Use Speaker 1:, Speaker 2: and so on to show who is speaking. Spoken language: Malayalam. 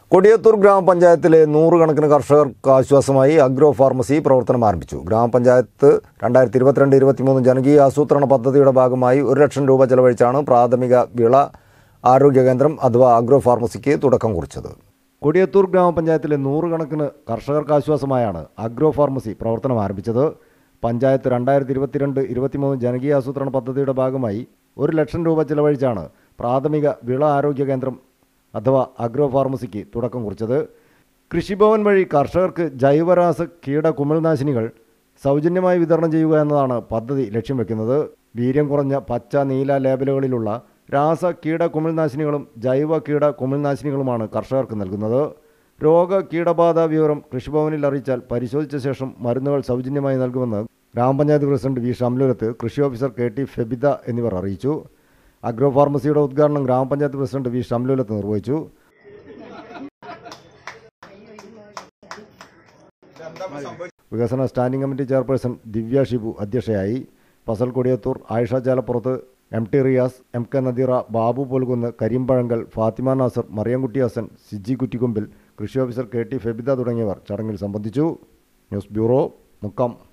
Speaker 1: കൊടിയത്തൂർ ഗ്രാമപഞ്ചായത്തിലെ നൂറുകണക്കിന് കർഷകർക്ക് ആശ്വാസമായി അഗ്രോ ഫാർമസി പ്രവർത്തനം ആരംഭിച്ചു ഗ്രാമപഞ്ചായത്ത് രണ്ടായിരത്തി ഇരുപത്തിരണ്ട് ഇരുപത്തിമൂന്ന് ജനകീയ ആസൂത്രണ പദ്ധതിയുടെ ഭാഗമായി ഒരു ലക്ഷം രൂപ ചെലവഴിച്ചാണ് പ്രാഥമിക വിള ആരോഗ്യ കേന്ദ്രം അഥവാ അഗ്രോ ഫാർമസിക്ക് തുടക്കം കുറിച്ചത് കൊടിയത്തൂർ ഗ്രാമപഞ്ചായത്തിലെ നൂറുകണക്കിന് കർഷകർക്ക് ആശ്വാസമായാണ് അഗ്രോ ഫാർമസി പ്രവർത്തനം ആരംഭിച്ചത് പഞ്ചായത്ത് രണ്ടായിരത്തി ഇരുപത്തിരണ്ട് ഇരുപത്തിമൂന്ന് ജനകീയ ആസൂത്രണ പദ്ധതിയുടെ ഭാഗമായി ഒരു ലക്ഷം രൂപ ചെലവഴിച്ചാണ് പ്രാഥമിക വിള ആരോഗ്യ കേന്ദ്രം അഥവാ അഗ്രോ ഫാർമസിക്ക് തുടക്കം കുറിച്ചത് കൃഷിഭവൻ വഴി കർഷകർക്ക് ജൈവരാസ കീട കുമിൾനാശിനികൾ സൗജന്യമായി വിതരണം ചെയ്യുക എന്നതാണ് പദ്ധതി ലക്ഷ്യം വെക്കുന്നത് വീര്യം കുറഞ്ഞ പച്ച നീല ലേബലുകളിലുള്ള രാസ കീട കുമിൾനാശിനികളും ജൈവ കീട കുമിൾനാശിനികളുമാണ് കർഷകർക്ക് നൽകുന്നത് രോഗ കീടബാധ വിവരം കൃഷിഭവനിൽ അറിയിച്ചാൽ പരിശോധിച്ച ശേഷം മരുന്നുകൾ സൗജന്യമായി നൽകുമെന്ന് ഗ്രാമപഞ്ചായത്ത് പ്രസിഡന്റ് വി ഷംലുലത്ത് കൃഷി ഓഫീസർ കെ ടി ഫെബിത എന്നിവർ അറിയിച്ചു അഗ്രോ ഫാർമസിയുടെ ഉദ്ഘാടനം ഗ്രാമപഞ്ചായത്ത് പ്രസിഡന്റ് വി ഷംലുലത്ത് നിർവഹിച്ചു വികസന standing committee chairperson Divya Shibu അധ്യക്ഷയായി Fazal Kodiyathur Ayisha Chalappurath M T Riyas M K Nadeera Babu Polkunnu Kareempazhankal Fathima Nasar Mariyamkutty Hasan Siji Kuttikkombil കൃഷി ഓഫീസർ കെ ടി ഫെബിത തുടങ്ങിയവർ ചടങ്ങിൽ സംബന്ധിച്ചു ന്യൂസ് ബ്യൂറോ മുക്കം